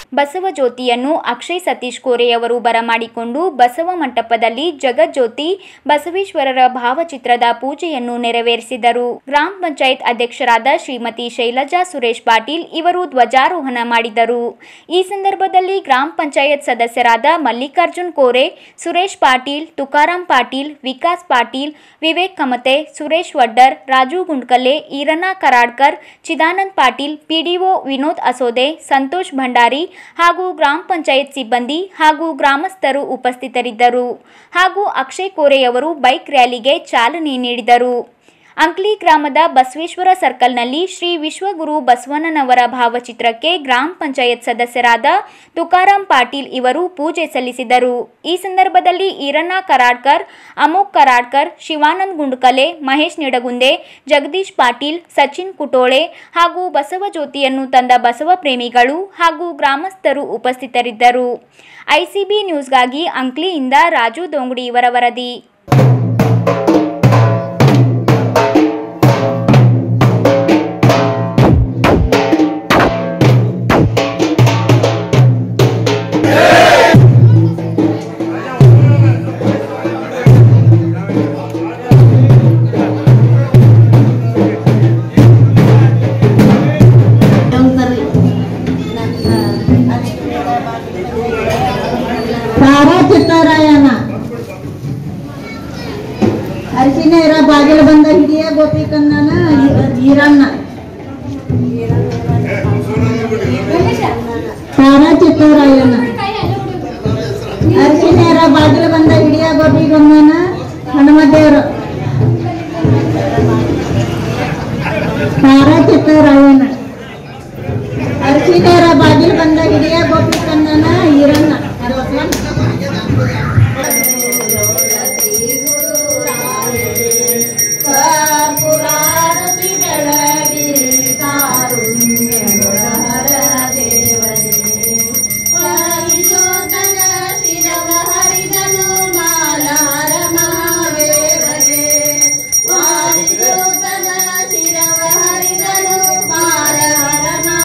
ಬಸವ ಜ್ಯೋತಿಯನ್ನು ಅಕ್ಷಯ್ ಸತೀಶ್ ಕೋರೆಯವರು ಬರಮಾಡಿಕೊಂಡು ಬಸವ ಮಂಟಪದಲ್ಲಿ ಜಗಜ್ಯೋತಿ ಬಸವೇಶ್ವರರ ಭಾವಚಿತ್ರದ ಪೂಜೆಯನ್ನು ನೆರವೇರಿಸಿದರು ಗ್ರಾಮ ಪಂಚಾಯತ್ ಅಧ್ಯಕ್ಷರಾದ ಶ್ರೀಮತಿ ಶೈಲಜಾ ಸುರೇಶ್ ಪಾಟೀಲ್ ಇವರು ಧ್ವಜಾರೋಹಣ ಮಾಡಿದರು ಈ ಸಂದರ್ಭದಲ್ಲಿ ಗ್ರಾಮ ಪಂಚಾಯತ್ ಸದಸ್ಯರಾದ ಮಲ್ಲಿಕಾರ್ಜುನ್ ಕೋರೆ ಸುರೇಶ್ ಪಾಟೀಲ್ ತುಕಾರಾಂ ಪಾಟೀಲ್ ವಿಕಾಸ್ ಪಾಟೀಲ್ ವಿವೇಕ್ ಕಮತೆ ಸುರೇಶ್ ವಡ್ಡರ್ ರಾಜು ಗುಂಡ್ಕಲೆ ಈರಣ್ಣ ಕರಾಡ್ಕರ್ ಚಿದಾನಂದ್ ಪಾಟೀಲ್ ಪಿಡಿಒ ವಿನೋದ್ ಅಸೋದೆ ಸಂತೋಷ್ ಭಂಡಾರಿ ಹಾಗೂ ಗ್ರಾಮ ಪಂಚಾಯತ್ ಸಿಬ್ಬಂದಿ ಹಾಗೂ ಗ್ರಾಮಸ್ಥರು ಉಪಸ್ಥಿತರಿದ್ದರು ಹಾಗೂ ಅಕ್ಷಯ್ ಕೋರೆಯವರು ಬೈಕ್ ರ್ಯಾಲಿಗೆ ಚಾಲನೆ ನೀಡಿದರು ಅಂಕ್ಲಿ ಗ್ರಾಮದ ಬಸವೇಶ್ವರ ಸರ್ಕಲ್ನಲ್ಲಿ ಶ್ರೀ ವಿಶ್ವಗುರು ಬಸವಣ್ಣನವರ ಭಾವಚಿತ್ರಕ್ಕೆ ಗ್ರಾಮ ಪಂಚಾಯತ್ ಸದಸ್ಯರಾದ ತುಕಾರಾಂ ಪಾಟೀಲ್ ಇವರು ಪೂಜೆ ಸಲ್ಲಿಸಿದರು ಈ ಸಂದರ್ಭದಲ್ಲಿ ಈರಣ್ಣ ಕರಾಡ್ಕರ್ ಅಮೋಕ್ ಕರಾಡ್ಕರ್ ಶಿವಾನಂದ್ ಗುಂಡ್ಕಲೆ ಮಹೇಶ್ ನಿಡಗುಂದೆ ಜಗದೀಶ್ ಪಾಟೀಲ್ ಸಚಿನ್ ಕುಟೋಳೆ ಹಾಗೂ ಬಸವ ಜ್ಯೋತಿಯನ್ನು ತಂದ ಬಸವ ಪ್ರೇಮಿಗಳು ಹಾಗೂ ಗ್ರಾಮಸ್ಥರು ಉಪಸ್ಥಿತರಿದ್ದರು ಐಸಿಬಿ ನ್ಯೂಸ್ಗಾಗಿ ಅಂಕ್ಲಿಯಿಂದ ರಾಜು ದೊಂಗುಡಿ ಇವರ ವರದಿ ಸಾರಾ ಚಿತ್ತಾರಾಯಣ ಅರಿಶಿನ ಇರ ಬಾಗಿಲು ಬಂದ ಹಿಡಿಯ ಗೋಪಿ ಕನ್ನನ ಈರಣ್ಣ ಸಾರಾ ಚಿತ್ತಾರಾಯಣ ಅರಿಶಿನ ಇರ ಬಾಗಿಲು ಬಂದ ಹಿಡಿಯ ಗೋಪಿ ಕನ್ನನ ಹನುಮದೇವರು ಸಾರಾ ಚಿತ್ತಾರಾಯಣ ಅರಿಶಿನ ಇರ ಬಾಗಿಲು ಬಂದ ಹಿಡಿಯ ಗೋಪಿ ಕನ್ನನ